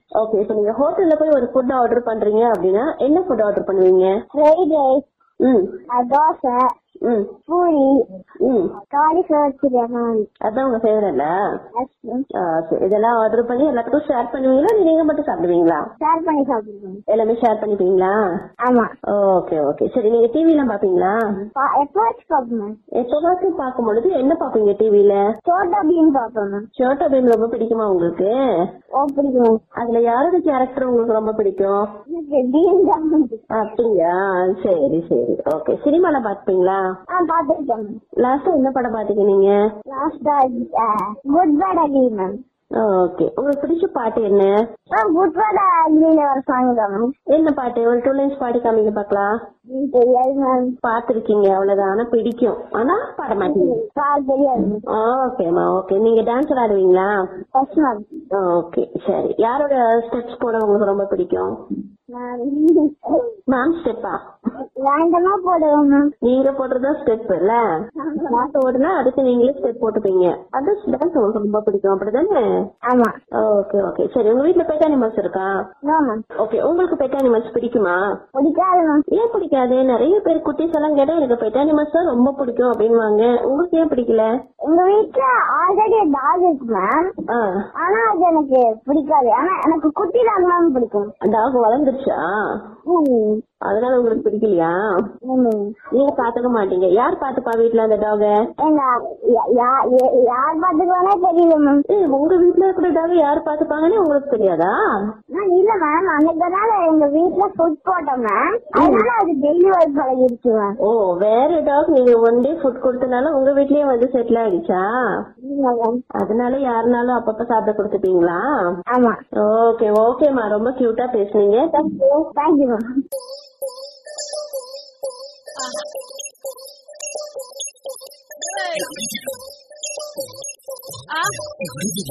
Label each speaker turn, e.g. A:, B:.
A: Okay இப்போ நீங்க ஹோட்டல்ல போய் ஒரு ஃபுட் ஆர்டர் பண்றீங்க அப்படின்னா என்ன ஃபுட் ஆர்டர் பண்ணுவீங்க
B: ஃப்ரைட் ரைஸ்
A: ம்
B: தோசை
A: ம்
B: பூரி
A: ம்
B: காலிஃபிளவர் சிக்கன்
A: அதான் உங்க ஃபேவரட்ல இதெல்லாம் ஆர்டர் பண்ணி எல்லாத்துக்கும் ஷேர் பண்ணுவீங்களா இல்ல நீங்க மட்டும் சாப்பிடுவீங்களா
B: ஷேர் பண்ணி சாப்பிடுவோம்
A: எல்லாமே ஷேர் பண்ணிப்பீங்களா
B: ஆமா
A: ஓகே ஓகே சரி நீங்க டிவி எல்லாம் பாப்பீங்களா
B: பா- எப்பவாச்சும் பார்ப்போம் மேம்
A: எப்பவாச்சும் பார்க்கும் பொழுது என்ன பாப்பீங்க டிவில
B: சோட்டா பீம் பார்ப்போம் மேம்
A: சோட்டா பீம் ரொம்ப பிடிக்குமா உங்களுக்கு
B: ஓ பிடிக்கும்
A: அதுல யாரோட கேரக்டர் உங்களுக்கு ரொம்ப பிடிக்கும்
B: எனக்கு பீம் தான் பிடிக்கும்.
A: அப்படியா சரி சரி ஓகே சினிமால பாப்பீங்களா
B: ஆ பார்த்துருக்கேன் மேம்
A: லாஸ்டா என்ன படம் பாத்தீங்க நீங்க
B: லாஸ்டா good bad ugly ma'am
A: okay உங்களுக்கு பிடிச்ச பாட்டு என்ன
B: மேம் குட் பேட் அக்லில வர சாங் தான் மேம்
A: என்ன பாட்டு ஒரு டூ லைன்ஸ் பாடி காமிங்க பாக்கலாம்
B: எனக்கு தெரியாது மேம்
A: பாத்திருக்கீங்க அவ்வளவுதான் ஆனா பிடிக்கும் ஆனா பாட மாட்டீங்க
B: சார் தெரியாது மேம்
A: ஓகேம்மா ஓகே நீங்க டான்ஸ் ஆடுவீங்களா
B: ஃபர்ஸ்ட் மேம்
A: ஓகே சரி யாரோட ஸ்டெப்ஸ் போட உங்களுக்கு ரொம்ப பிடிக்கும் மேம் ஸ்டெப்பா
B: ரேண்டமா போடுவோம் மேம்
A: நீங்க போடுறதா ஸ்டெப் இல்ல பாட்டு ஓடுனா அதுக்கு நீங்களே ஸ்டெப் போட்டுப்பீங்க அது டான்ஸ் உங்களுக்கு ரொம்ப பிடிக்கும் அப்படிதானே
B: ஆமா
A: ஓகே ஓகே சரி உங்க வீட்ல பெட் அனிமல்ஸ் இருக்கா
B: நோ மேம்
A: ஓகே உங்களுக்கு பெட் அனிமல்ஸ் பிடிக்குமா
B: பிடிக்காது மேம்
A: ஏன் பிடிக்காது நிறைய பேர் குட்டீஸ் எல்லாம் கேட்டா எனக்கு பெட் அனிமல்ஸ் தான் ரொம்ப பிடிக்கும் அப்படின்வாங்க உங்களுக்கு ஏன் பிடிக்கல
B: எங்க வீட்ல ஆல்ரெடி டாக் இருக்கு மேம்
A: ஆ
B: ஆனா அது எனக்கு பிடிக்காது ஆனா எனக்கு குட்டி டாக் மேம் பிடிக்கும்
A: டாக் வளர்ந்துருச்சா
B: ம்.
A: அதனால உங்களுக்கு பிடிக்கலையா
B: ம்.
A: நீங்க பாத்துக்க மாட்டீங்க யார் பாத்துப்பா வீட்ல அந்த டாக
B: எங்க யா- யா- யா- யார் பாத்துக்குவானே தெரியல மேம்
A: ஏய் உங்க வீட்ல இருக்கிற டாக யார் பாத்துப்பாங்கன்னு உங்களுக்கு தெரியாதா
B: மேம் இல்ல மேம் அன்னைக்கு ஒரு நாள் எங்க வீட்ல ஃபுட் போட்டோம் மேம் அதனால அது டெய்லி ஒர்க் பழகிடுச்சு மேம்
A: ஓ வேற டாக் நீங்க ஒன் டே ஃபுட் கொடுத்தனால உங்க வீட்லயே வந்து செட்டில் ஆயிடுச்சா
B: இல்ல மேம்
A: அதனால யாருனாலும் அப்பப்ப சாப்பிட கொடுத்துப்பீங்களா
B: ஆமா
A: ஓகே ஓகேம்மா ரொம்ப கியூட்டா பேசுனீங்க
B: தேங்க்யூ தேங்க்யூ மேம்
C: Ah.